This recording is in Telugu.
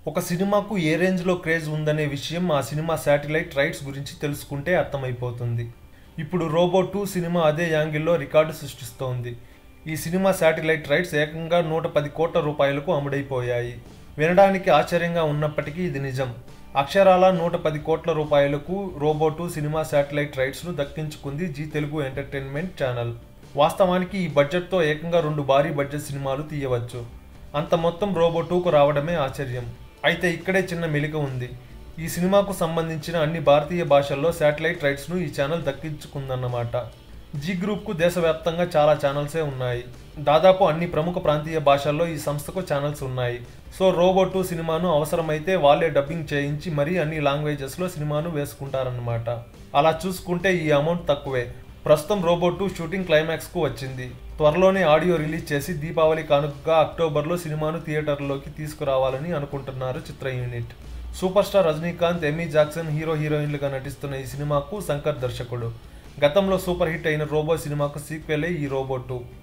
ఒక సినిమాకు ఏ రేంజ్లో క్రేజ్ ఉందనే విషయం ఆ సినిమా శాటిలైట్ రైట్స్ గురించి తెలుసుకుంటే అర్థమైపోతుంది ఇప్పుడు రోబో టూ సినిమా అదే యాంగిల్లో రికార్డు సృష్టిస్తోంది ఈ సినిమా శాటిలైట్ రైట్స్ ఏకంగా నూట పది కోట్ల రూపాయలకు అమ్ముడైపోయాయి వినడానికి ఆశ్చర్యంగా ఉన్నప్పటికీ ఇది నిజం అక్షరాల నూట పది కోట్ల రూపాయలకు రోబో టూ సినిమా శాటిలైట్ రైట్స్ను దక్కించుకుంది జీ తెలుగు ఎంటర్టైన్మెంట్ ఛానల్ వాస్తవానికి ఈ బడ్జెట్తో ఏకంగా రెండు భారీ బడ్జెట్ సినిమాలు తీయవచ్చు అంత మొత్తం రోబో టూకు రావడమే ఆశ్చర్యం అయితే ఇక్కడే చిన్న మెలిక ఉంది ఈ సినిమాకు సంబంధించిన అన్ని భారతీయ భాషల్లో శాటిలైట్ రైట్స్ను ఈ ఛానల్ దక్కించుకుందన్నమాట జీ గ్రూప్కు దేశవ్యాప్తంగా చాలా ఛానల్సే ఉన్నాయి దాదాపు అన్ని ప్రముఖ ప్రాంతీయ భాషల్లో ఈ సంస్థకు ఛానల్స్ ఉన్నాయి సో రోబో టూ సినిమాను అవసరమైతే వాళ్ళే డబ్బింగ్ చేయించి మరీ అన్ని లాంగ్వేజెస్లో సినిమాను వేసుకుంటారన్నమాట అలా చూసుకుంటే ఈ అమౌంట్ తక్కువే ప్రస్తుతం రోబో టూ షూటింగ్ క్లైమాక్స్కు వచ్చింది త్వరలోనే ఆడియో రిలీజ్ చేసి దీపావళి కానుకగా అక్టోబర్లో సినిమాను థియేటర్లోకి తీసుకురావాలని అనుకుంటున్నారు చిత్ర unit super star Rajinikanth Amy Jackson hero హీరోయిన్లుగా నటిస్తున్న ఈ సినిమాకు శంకర్ దర్శకుడు గతంలో సూపర్ హిట్ అయిన రోబో సినిమాకు సీక్వెలే ఈ రోబో టూ